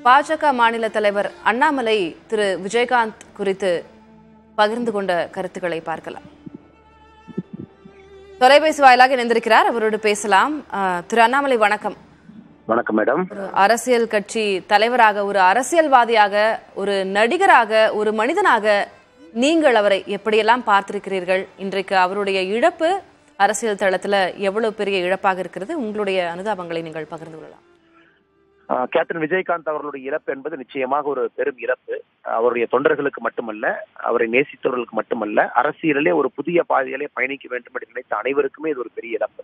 பாஜக மாநில தலைவர் அண்ணாமலை திரு விஜயகாந்த் குறித்து பகிர்ந்து கொண்ட கருத்துக்களை பார்க்கலாம் தொலைபேசி வாயிலாக இணைந்திருக்கிறார் அவரோடு பேசலாம் அஹ், திரு அண்ணாமலை வணக்கம் வணக்கம் மேடம் ஒரு அரசியல் கட்சி தலைவராக ஒரு அரசியல்வாதியாக ஒரு நடிகராக ஒரு மனிதனாக நீங்கள் அவரை எப்படியெல்லாம் பார்த்திருக்கிறீர்கள் இன்றைக்கு அவருடைய இழப்பு அரசியல் தளத்துல எவ்வளவு பெரிய இழப்பாக இருக்கிறது உங்களுடைய அனுதாபங்களை நீங்கள் பகிர்ந்து கொள்ளலாம் ஆஹ் கேப்டன் விஜயகாந்த் அவர்களுடைய இழப்பு என்பது நிச்சயமாக ஒரு பெரும் இழப்பு அவருடைய தொண்டர்களுக்கு மட்டுமல்ல அவரை நேசித்தவர்களுக்கு மட்டுமல்ல அரசியலிலே ஒரு புதிய பாதையிலே பயணிக்க வேண்டும் என்று நினைத்த அனைவருக்குமே இது ஒரு பெரிய இழப்பு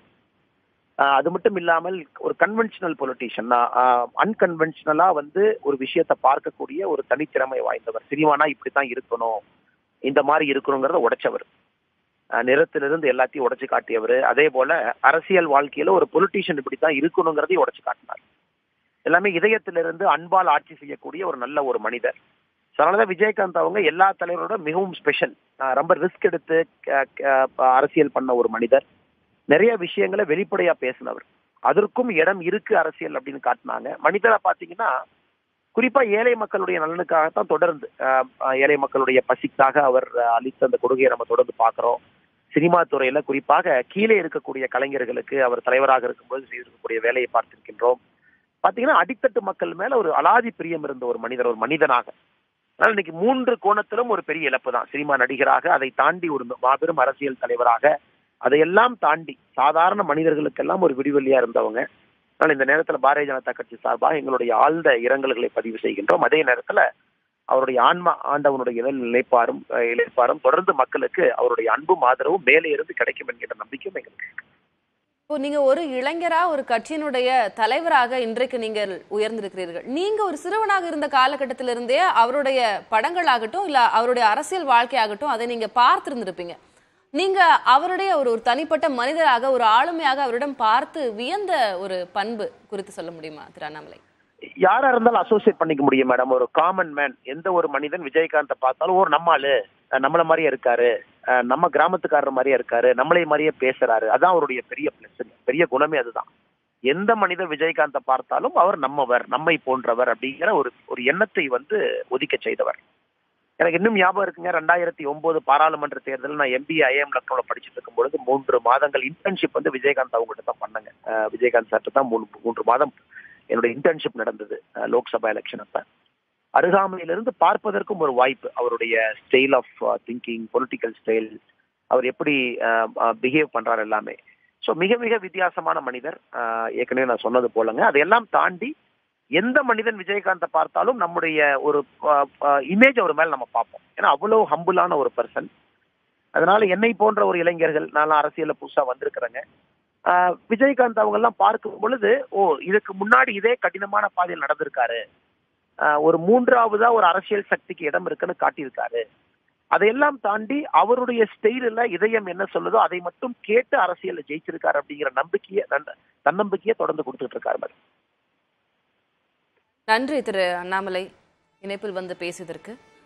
ஆஹ் அது மட்டும் இல்லாமல் ஒரு கன்வென்ஷனல் பொலிட்டீஷியன் அன்கன்வென்ஷனலா வந்து ஒரு விஷயத்தை பார்க்கக்கூடிய ஒரு தனித்திறமை வாய்ந்தவர் சினிமானா இப்படித்தான் இருக்கணும் இந்த மாதிரி இருக்கணுங்கிறத உடைச்சவர் ஆஹ் நிறத்திலிருந்து எல்லாத்தையும் உடைச்சு காட்டியவர் அதே போல அரசியல் வாழ்க்கையில ஒரு பொலிட்டீஷியன் இப்படித்தான் இருக்கணுங்கிறதையும் உடைச்சு காட்டினார் எல்லாமே இதயத்திலிருந்து அன்பால் ஆட்சி செய்யக்கூடிய ஒரு நல்ல ஒரு மனிதர் So, அதனாலதான் விஜயகாந்த் அவங்க எல்லா தலைவரோட மிகவும் ஸ்பெஷல் ரொம்ப ரிஸ்க் எடுத்து அஹ், அஹ், அரசியல் பண்ண ஒரு மனிதர் நிறைய விஷயங்களை வெளிப்படையா பேசினவர் அதற்கும் இடம் இருக்கு அரசியல் அப்படின்னு காட்டினாங்க மனிதரை பாத்தீங்கன்னா குறிப்பா ஏழை மக்களுடைய நலனுக்காகத்தான் தொடர்ந்து அஹ், அஹ், ஏழை மக்களுடைய பசிக்காக அவர் அஹ், அளித்த அந்த கொடுகையை நம்ம தொடர்ந்து பாக்குறோம் சினிமா துறையில குறிப்பாக கீழே இருக்கக்கூடிய கலைஞர்களுக்கு அவர் தலைவராக இருக்கும்போது செய்திருக்கக்கூடிய வேலையை பார்த்திருக்கின்றோம் பாத்தீங்கன்னா அடித்தட்டு மக்கள் மேல ஒரு அலாதி பிரியம் இருந்த ஒரு மனிதர் ஒரு மனிதனாக அதனால இன்னைக்கு மூன்று கோணத்திலும் ஒரு பெரிய இழப்பு தான் சினிமா நடிகராக அதை தாண்டி ஒரு மாபெரும் அரசியல் தலைவராக அதையெல்லாம் தாண்டி சாதாரண மனிதர்களுக்கெல்லாம் ஒரு விடிவெளியா இருந்தவங்க அதனால இந்த நேரத்துல பாரதிய ஜனதா கட்சி சார்பாக எங்களுடைய ஆழ்ந்த இரங்கல்களை பதிவு செய்கின்றோம் அதே நேரத்துல அவருடைய ஆன்மா ஆண்டவனுடைய இழல் நிலைப்பாரும் அஹ், இழைப்பாரும் தொடர்ந்து மக்களுக்கு அவருடைய அன்பும் ஆதரவும் மேலே இருந்து கிடைக்கும் என்கிற நம்பிக்கையும் எங்களுக்கு இருக்கு. இப்போ நீங்க ஒரு இளைஞரா ஒரு கட்சியினுடைய தலைவராக இன்றைக்கு நீங்கள் உயர்ந்திருக்கிறீர்கள் நீங்க ஒரு சிறுவனாக இருந்த காலகட்டத்திலிருந்தே அவருடைய படங்களாகட்டும் இல்ல அவருடைய அரசியல் வாழ்க்கையாகட்டும் அதை நீங்க பார்த்திருந்திருப்பீங்க நீங்க அவருடைய ஒரு ஒரு தனிப்பட்ட மனிதராக ஒரு ஆளுமையாக அவரிடம் பார்த்து வியந்த ஒரு பண்பு குறித்து சொல்ல முடியுமா திரு அண்ணாமலை யாரா இருந்தாலும் அசோசியேட் பண்ணிக்க முடியும் மேடம் ஒரு காமன் மேன் எந்த ஒரு மனிதன் விஜயகாந்தை பார்த்தாலும் ஒரு நம்ம ஆளு அஹ் நம்மள மாதிரியே இருக்காரு அஹ் நம்ம கிராமத்துக்காரர் மாதிரியே இருக்காரு நம்மளை மாதிரியே பேசுறாரு அதான் அவருடைய பெரிய பிளஸ் பெரிய குணமே அதுதான் எந்த மனிதர் விஜயகாந்தை பார்த்தாலும் அவர் நம்மவர் நம்மை போன்றவர் அப்படிங்கிற ஒரு ஒரு எண்ணத்தை வந்து ஒதுக்க செய்தவர் எனக்கு இன்னும் ஞாபகம் இருக்குங்க ரெண்டாயிரத்தி ஒன்பது பாராளுமன்ற தேர்தலில் நான் எம்பிஏ ஐஎம் லக்னோல படிச்சுட்டு இருக்கும் பொழுது மூன்று மாதங்கள் இன்டர்ன்ஷிப் வந்து விஜயகாந்த் அவங்ககிட்ட தான் பண்ணங்க அஹ் விஜயகாந்த் சார்ட்ட தான் மூணு மூன்று மாதம் என்னோட இன்டர்ன்ஷிப் நடந்தது அஹ் லோக்சபா எலெக்ஷன் அப்ப அருகாமையிலிருந்து பார்ப்பதற்கும் ஒரு வாய்ப்பு அவருடைய style of thinking political style அவர் எப்படி பிஹேவ் பண்றாரு எல்லாமே ஸோ மிக மிக வித்தியாசமான மனிதர் அஹ் ஏற்கனவே நான் சொன்னது போலங்க அதையெல்லாம் தாண்டி எந்த மனிதன் விஜயகாந்தை பார்த்தாலும் நம்முடைய ஒரு இமேஜ் அவர் மேல நம்ம பார்ப்போம் ஏன்னா அவ்வளவு ஹம்புலான ஒரு பர்சன் அதனால என்னை போன்ற ஒரு இளைஞர்கள் நான் அரசியல்ல புதுசா வந்திருக்கிறேங்க ஆஹ் விஜயகாந்த் அவங்க எல்லாம் பார்க்கும் பொழுது ஓ இதுக்கு முன்னாடி இதே கடினமான பாதையில் நடந்திருக்காரு ஆஹ் ஒரு மூன்றாவதா ஒரு அரசியல் சக்திக்கு இடம் இருக்குன்னு காட்டியிருக்காரு அதையெல்லாம் தாண்டி அவருடைய ஸ்டைலில் இதயம் என்ன சொல்லுதோ அதை மட்டும் கேட்டு அரசியல்ல ஜெயிச்சிருக்காரு அப்படிங்கிற நம்பிக்கையை நன்- தன்னம்பிக்கையை தொடர்ந்து கொடுத்துட்டு இருக்காரு மேடம் நன்றி திரு அண்ணாமலை இணைப்பில் வந்து பேசியதற்கு